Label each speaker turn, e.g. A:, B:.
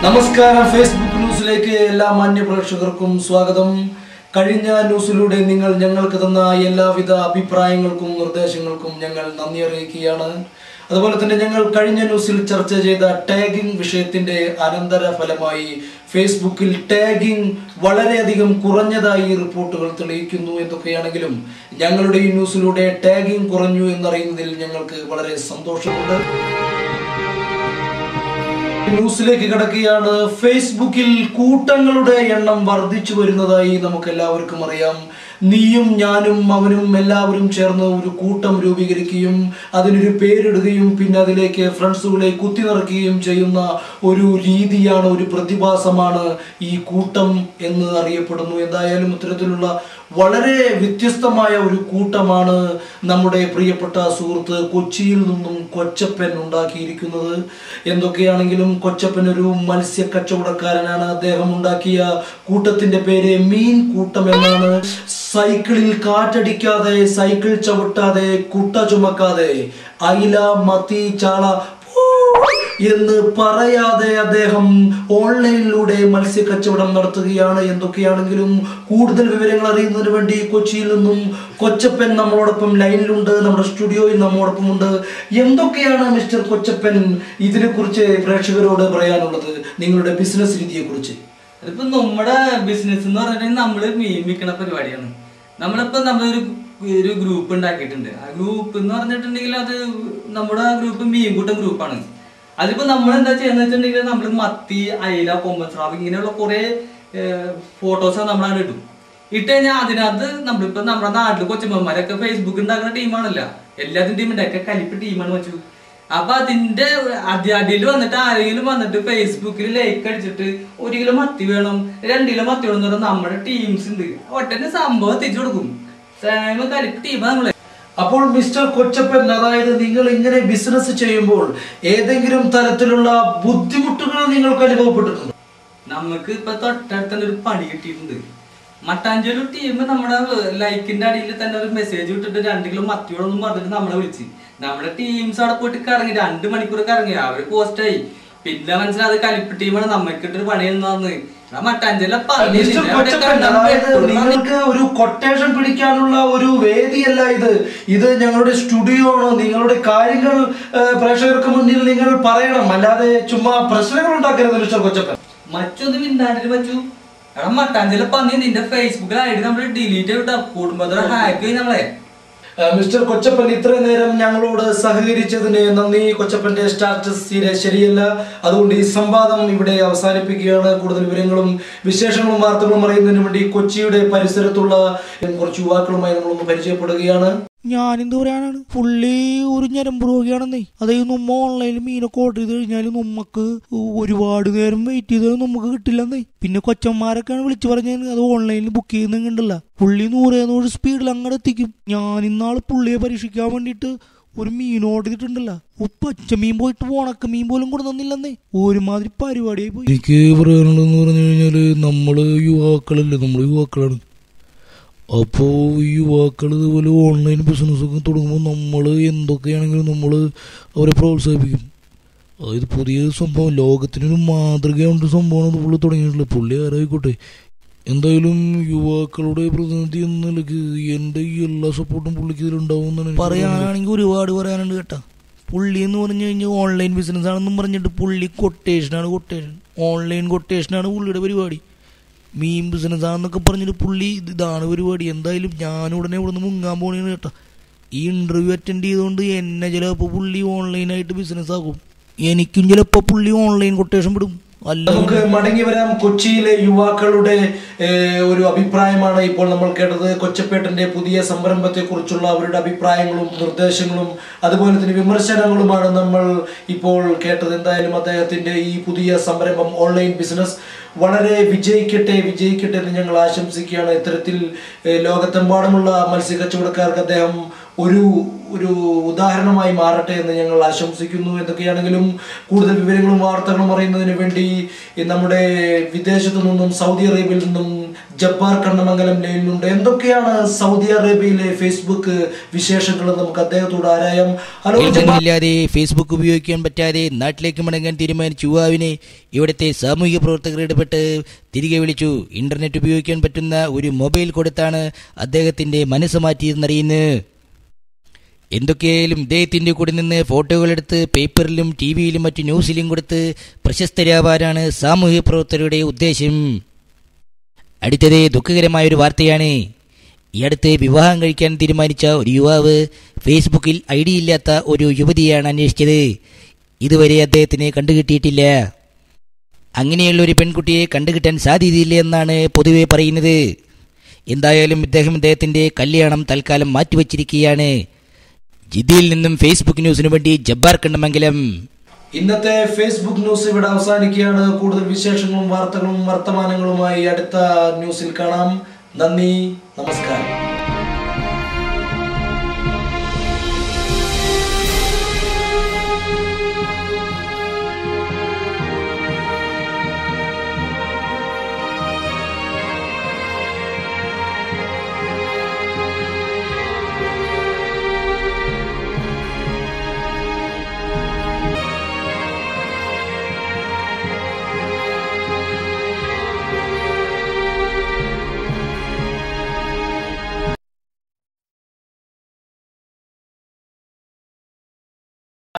A: നമസ്കാരം ഫേസ്ബുക്ക് ന്യൂസിലേക്ക് എല്ലാ മാന്യ പ്രേക്ഷകർക്കും സ്വാഗതം കഴിഞ്ഞ ന്യൂസിലൂടെ നിങ്ങൾ ഞങ്ങൾക്ക് തന്ന എല്ലാവിധ അഭിപ്രായങ്ങൾക്കും നിർദ്ദേശങ്ങൾക്കും ഞങ്ങൾ നന്ദി അറിയിക്കുകയാണ് അതുപോലെ തന്നെ ഞങ്ങൾ കഴിഞ്ഞ ന്യൂസിൽ ചർച്ച ചെയ്ത ടാഗിംഗ് വിഷയത്തിന്റെ അനന്തര ഫലമായി ഫേസ്ബുക്കിൽ ടാഗിംഗ് വളരെയധികം കുറഞ്ഞതായി റിപ്പോർട്ടുകൾ തെളിയിക്കുന്നു എന്നൊക്കെയാണെങ്കിലും ഞങ്ങളുടെ ഈ ന്യൂസിലൂടെ ടാഗിംഗ് കുറഞ്ഞു എന്നറിയുന്നതിൽ ഞങ്ങൾക്ക് വളരെ സന്തോഷമുണ്ട് ന്യൂസിലേക്ക് കിടക്കുകയാണ് ഫേസ്ബുക്കിൽ കൂട്ടങ്ങളുടെ എണ്ണം വർദ്ധിച്ചു വരുന്നതായി നമുക്ക് എല്ലാവർക്കും അറിയാം നീയും ഞാനും അവനും എല്ലാവരും ചേർന്ന് ഒരു കൂട്ടം രൂപീകരിക്കുകയും അതിനൊരു പേരിടുകയും പിന്നെ അതിലേക്ക് ഫ്രണ്ട്സുകളെ കുത്തി നിറയ്ക്കുകയും ചെയ്യുന്ന ഒരു രീതിയാണ് ഒരു പ്രതിഭാസമാണ് ഈ കൂട്ടം എന്ന് അറിയപ്പെടുന്നു എന്തായാലും ഇത്തരത്തിലുള്ള വളരെ വ്യത്യസ്തമായ ഒരു കൂട്ടമാണ് നമ്മുടെ പ്രിയപ്പെട്ട സുഹൃത്ത് കൊച്ചിയിൽ നിന്നും കൊച്ചപ്പൻ ഉണ്ടാക്കിയിരിക്കുന്നത് എന്തൊക്കെയാണെങ്കിലും കൊച്ചപ്പൻ ഒരു മത്സ്യ കച്ചവടക്കാരനാണ് അദ്ദേഹം ഉണ്ടാക്കിയ കൂട്ടത്തിന്റെ പേര് മീൻ കൂട്ടം എന്നാണ് സൈക്കിളിൽ കാറ്റടിക്കാതെ സൈക്കിൾ ചവിട്ടാതെ കുട്ട ചുമക്കാതെ അയില മത്തി ചാള പൂ എന്ന് പറയാതെ അദ്ദേഹം ഓൺലൈനിലൂടെ മത്സ്യ കച്ചവടം നടത്തുകയാണ് എന്തൊക്കെയാണെങ്കിലും കൂടുതൽ വിവരങ്ങൾ അറിയുന്നതിന് വേണ്ടി കൊച്ചിയിൽ നിന്നും കൊച്ചപ്പൻ നമ്മളോടൊപ്പം ലൈനിലുണ്ട് നമ്മുടെ സ്റ്റുഡിയോയിൽ നമ്മോടൊപ്പം ഉണ്ട് എന്തൊക്കെയാണ് മിസ്റ്റർ കൊച്ചപ്പൻ ഇതിനെക്കുറിച്ച് പ്രേക്ഷകരോട് പറയാനുള്ളത് നിങ്ങളുടെ ബിസിനസ് രീതിയെക്കുറിച്ച്
B: അതിപ്പോ നമ്മുടെ ബിസിനസ് എന്ന് പറഞ്ഞിട്ടുണ്ടെങ്കിൽ നമ്മള് മീൻ വിൽക്കണ പരിപാടിയാണ് നമ്മളിപ്പോ നമ്മളൊരു ഒരു ഗ്രൂപ്പ് ഉണ്ടാക്കിയിട്ടുണ്ട് ആ ഗ്രൂപ്പ് എന്ന് പറഞ്ഞിട്ടുണ്ടെങ്കിൽ അത് നമ്മുടെ ഗ്രൂപ്പ് മീൻകൂട്ടം ഗ്രൂപ്പാണ് അതിപ്പോ നമ്മൾ എന്താ ചെയ്യുന്ന വെച്ചിട്ടുണ്ടെങ്കിൽ നമ്മൾ മത്തി അയില കൊമ്പൻ സ്രാവ് ഇങ്ങനെയുള്ള കുറെ ഫോട്ടോസ് നമ്മളാണ് ഇടും ഇട്ട് കഴിഞ്ഞാൽ അതിനകത്ത് നമ്മളിപ്പോ നമ്മുടെ നാട്ടിൽ കൊച്ചുമ്മമാരൊക്കെ ഫേസ്ബുക്ക് ഉണ്ടാക്കുന്ന ടീമാണല്ലോ എല്ലാത്തിനും ടീം ഒക്കെ കലിപ്പ് ടീമാണ് വെച്ചു അപ്പൊ അതിന്റെ അടിയിൽ വന്നിട്ട് ആരെങ്കിലും വന്നിട്ട് ഫേസ്ബുക്കിൽ ലൈക്ക് അടിച്ചിട്ട് ഒരു കിലോ മത്തി വേണം രണ്ട് കിലോ മത്തി വേണം എന്ന് പറഞ്ഞാൽ നമ്മുടെ ടീംസ് ഉണ്ട് ഒട്ടന്നെ സംഭവം എത്തിച്ചു കൊടുക്കും സേമ കലിപ്പ് ടീമാ നമ്മളെ
A: അപ്പോൾ മിസ്റ്റർ കൊച്ചപ്പൻ അതായത് നിങ്ങൾ ഇങ്ങനെ ബിസിനസ് ചെയ്യുമ്പോൾ ഏതെങ്കിലും തരത്തിലുള്ള ബുദ്ധിമുട്ടുകൾ നിങ്ങൾക്ക് അനുഭവപ്പെട്ടിട്ടുണ്ടോ
B: നമുക്ക് ഇപ്പൊ തൊട്ടടുത്ത് തന്നെ ഒരു പണി കിട്ടിയിട്ടുണ്ട് മട്ടാഞ്ചേരി ടീം നമ്മുടെ ലൈക്കിന്റെ അടിയിൽ തന്നെ ഒരു മെസ്സേജ് വിട്ടിട്ട് രണ്ട് കിലോ മത്തിയോടൊന്നും പറഞ്ഞിട്ട് നമ്മളെ വിളിച്ച് നമ്മുടെ ടീംസ് അവിടെ പോയിട്ട് കറങ്ങി രണ്ട് മണിക്കൂർ കറങ്ങി അവര് പോസ്റ്റായി പിന്നെ മനസ്സിലായത് കലിപ്പ് ടീമാണ് നമ്മക്കിട്ടൊരു പണി എന്നാന്ന് ആ മട്ടാഞ്ചേരിയിലെ പന്നി
A: മിസ്റ്റർ
B: നിന്നെ അവിടെ
A: കൊച്ചപ്പൻ
B: കണ്ടാ
A: അതായത്
B: പെട്ടെന്ന്
A: നിങ്ങൾക്ക് ഒരു കൊട്ടേഷൻ പിടിക്കാനുള്ള ഒരു വേദിയല്ല ഇത് ഇത് ഞങ്ങളുടെ സ്റ്റുഡിയോ ആണ് നിങ്ങളുടെ കാര്യങ്ങൾ ഏഹ്, പ്രേക്ഷകർക്ക് മുന്നിൽ നിങ്ങൾ പറയണം അല്ലാതെ ചുമ്മാ പ്രശ്നങ്ങൾ ഉണ്ടാക്കരുത് മിസ്റ്റർ കൊച്ചപ്പൻ
B: മറ്റൊന്ന് മിണ്ടാണ്ടിട്ട് പറ്റൂ എടാ മട്ടാഞ്ചേരിയിലെ പന്നി നിന്റെ ഫേസ്ബുക്കിൽ ഐ ഡി നമ്മൾ ഡിലീറ്റ് ചെയ്തിട്ടാ കുടുംബത്തോടെ ഹാക്ക് ചെയ്ത് നമ്മളെ
A: ഏഹ്, മിസ്റ്റർ കൊച്ചപ്പൻ ഇത്രയും നേരം ഞങ്ങളോട് സഹകരിച്ചതിന് നന്ദി കൊച്ചപ്പന്റെ സ്റ്റാറ്റസ് തീരെ ശരിയല്ല അതുകൊണ്ട് ഈ സംവാദം ഇവിടെ അവസാനിപ്പിക്കുകയാണ് കൂടുതൽ വിവരങ്ങളും വിശേഷങ്ങളും വാർത്തകളും അറിയുന്നതിന് വേണ്ടി കൊച്ചിയുടെ പരിസരത്തുള്ള കുറച്ച് യുവാക്കളുമായി നമ്മളൊന്ന് പരിചയപ്പെടുകയാണ്
C: ഞാനെന്ത് പറയാനാണ് പുള്ളി ഒരു ഞരമ്പ് രോഗിയാണെന്നേ അതായത് നമ്മ ഓൺലൈനിൽ മീനൊക്കെ ഓർഡർ ചെയ്ത് കഴിഞ്ഞാൽ നമുക്ക് ഒരുപാട് നേരം വെയിറ്റ് ചെയ്താൽ നമുക്ക് കിട്ടില്ലെന്നേ പിന്നെ കൊച്ചന്മാരൊക്കെയാണ് വിളിച്ചു പറഞ്ഞത് അത് ഓൺലൈനിൽ ബുക്ക് ചെയ്യുന്നുണ്ടല്ല പുള്ളി നൂറേ നൂറ് സ്പീഡിൽ അങ്ങോട്ട് എത്തിക്കും ഞാൻ ഇന്നാള് പുള്ളിയെ പരീക്ഷിക്കാൻ വേണ്ടിയിട്ട് ഒരു മീൻ ഓർഡർ ചെയ്തിട്ടുണ്ടല്ലോ ഓ പച്ച മീൻ പോയിട്ട് ഉണക്ക മീൻ പോലും കൊടുന്നില്ലെന്നേ ഒരുമാതിരി പരിപാടിയായി പോയി
D: എനിക്ക് പറയാനുള്ളതെന്ന് പറഞ്ഞു കഴിഞ്ഞാല് നമ്മള് യുവാക്കളല്ലേ നമ്മൾ യുവാക്കളാണ് അപ്പോൾ യുവാക്കൾ ഇതുപോലെ ഓൺലൈൻ ബിസിനസ്സൊക്കെ തുടങ്ങുമ്പോൾ നമ്മൾ എന്തൊക്കെയാണെങ്കിലും നമ്മൾ അവരെ പ്രോത്സാഹിപ്പിക്കും അതായത് പുതിയ സംഭവം ലോകത്തിനൊരു മാതൃകയുണ്ട് സംഭവമാണ് ഇത് പുള്ളി തുടങ്ങിയിട്ടുള്ളത് പുള്ളി ആരായിക്കോട്ടെ എന്തായാലും യുവാക്കളുടെ പ്രതിനിധി എന്ന നിലയ്ക്ക് എൻ്റെ ഈ എല്ലാ സപ്പോർട്ടും പുള്ളിക്ക് ഇതിലുണ്ടാവും എന്നാണ് എനിക്ക് തോന്നുന്നത്.
C: പറയാനാണെങ്കിൽ ഒരുപാട് പറയാനുണ്ട് കേട്ടാ പുള്ളി എന്ന് പറഞ്ഞു കഴിഞ്ഞാൽ ഓൺലൈൻ ബിസിനസ് ആണെന്നും പറഞ്ഞിട്ട് പുള്ളി കൊട്ടേഷനാണ് കൊട്ടേഷൻ ഓൺലൈൻ കൊട്ടേഷനാണ് പുള്ളിയുടെ പരിപാടി മീൻ ബിസിനസ് ആണെന്നൊക്കെ പറഞ്ഞിട്ട് പുള്ളി ഇത് ഇതാണ് പരിപാടി എന്തായാലും ഞാൻ ഉടനെ ഇവിടുന്ന് മുങ്ങാൻ പോണേന്ന് കേട്ടാ ഈ ഇന്റർവ്യൂ അറ്റൻഡ് ചെയ്തുകൊണ്ട് എന്നെ ചിലപ്പോൾ പുള്ളി ഓൺലൈനായിട്ട് ബിസിനസ് ആക്കും എനിക്കും ചിലപ്പോൾ പുള്ളി ഓൺലൈൻ കൊട്ടേഷൻ വിടും അല്ല
A: നമുക്ക് മടങ്ങി വരാം കൊച്ചിയിലെ യുവാക്കളുടെ ഏഹ്, ഒരു അഭിപ്രായമാണ് ഇപ്പോൾ നമ്മൾ കേട്ടത് കൊച്ചപ്പേട്ടന്റെ പുതിയ സംരംഭത്തെ കുറിച്ചുള്ള അവരുടെ അഭിപ്രായങ്ങളും നിർദ്ദേശങ്ങളും അതുപോലെ തന്നെ വിമർശനങ്ങളുമാണ് നമ്മൾ ഇപ്പോൾ കേട്ടത് എന്തായാലും അദ്ദേഹത്തിന്റെ ഈ പുതിയ സംരംഭം ഓൺലൈൻ ബിസിനസ് വളരെ വിജയിക്കട്ടെ വിജയിക്കട്ടെ എന്ന് ഞങ്ങൾ ആശംസിക്കുകയാണ് ഇത്തരത്തിൽ ഏഹ്, ലോകത്തെമ്പാടുമുള്ള മത്സ്യ കച്ചവടക്കാർക്ക് അദ്ദേഹം ഒരു ഒരു ഉദാഹരണമായി മാറട്ടെ എന്ന് ഞങ്ങൾ ആശംസിക്കുന്നു എന്തൊക്കെയാണെങ്കിലും കൂടുതൽ വിവരങ്ങളും വാർത്തകളും അറിയുന്നതിന് വേണ്ടി ഈ നമ്മുടെ വിദേശത്തു നിന്നും സൗദി അറേബ്യയിൽ നിന്നും ജബ്ബാർ കണ്ണമംഗലം ലൈനിലുണ്ട് എന്തൊക്കെയാണ് സൗദി അറേബ്യയിലെ ഫേസ്ബുക്ക് വിശേഷങ്ങൾ നമുക്ക് അദ്ദേഹത്തോട് ആരായം ഹലോ ജബ്ബാർ
C: ഇന്റർനെറ്റില്ലാതെ ഫേസ്ബുക്ക് ഉപയോഗിക്കാൻ പറ്റാതെ നാട്ടിലേക്ക് മടങ്ങാൻ തീരുമാനിച്ച യുവാവിനെ ഇവിടുത്തെ സാമൂഹിക പ്രവർത്തകർ ഇടപെട്ട് തിരികെ വിളിച്ചു ഇന്റർനെറ്റ് ഉപയോഗിക്കാൻ പറ്റുന്ന ഒരു മൊബൈൽ കൊടുത്താണ് അദ്ദേഹത്തിന്റെ മനസ്സ് മാറ്റിയതെന്നറിയുന്നത് എന്തൊക്കെയായാലും ഇദ്ദേഹത്തിന്റെ കൂടെ നിന്ന് ഫോട്ടോകളെടുത്ത് പേപ്പറിലും ടി വിയിലും മറ്റു ന്യൂസിലും കൊടുത്ത് പ്രശസ്തരാവാനാണ് സാമൂഹിക പ്രവർത്തകരുടെ ഉദ്ദേശം അടുത്തത് ദുഃഖകരമായ ഒരു വാർത്തയാണ് ഈ അടുത്ത് വിവാഹം കഴിക്കാൻ തീരുമാനിച്ച ഒരു യുവാവ് ഫേസ്ബുക്കിൽ ഐ ഡി ഇല്ലാത്ത ഒരു യുവതിയാണ് അന്വേഷിച്ചത് ഇതുവരെ അദ്ദേഹത്തിന് കണ്ടുകിട്ടിയിട്ടില്ല അങ്ങനെയുള്ള ഒരു പെൺകുട്ടിയെ കണ്ടുകിട്ടാൻ സാധ്യതയില്ല എന്നാണ് പൊതുവെ പറയുന്നത് എന്തായാലും ഇദ്ദേഹം ഇദ്ദേഹത്തിന്റെ കല്യാണം തൽക്കാലം മാറ്റിവെച്ചിരിക്കുകയാണ് ജിദ്ദയിൽ നിന്നും ഫേസ്ബുക്ക് ന്യൂസിനു വേണ്ടി ജബ്ബാർ കണ്ണമംഗലം
A: ഇന്നത്തെ ഫേസ്ബുക്ക് ന്യൂസ് ഇവിടെ അവസാനിക്കുകയാണ് കൂടുതൽ വിശേഷങ്ങളും വാർത്തകളും വർത്തമാനങ്ങളുമായി അടുത്ത ന്യൂസിൽ കാണാം നന്ദി നമസ്കാരം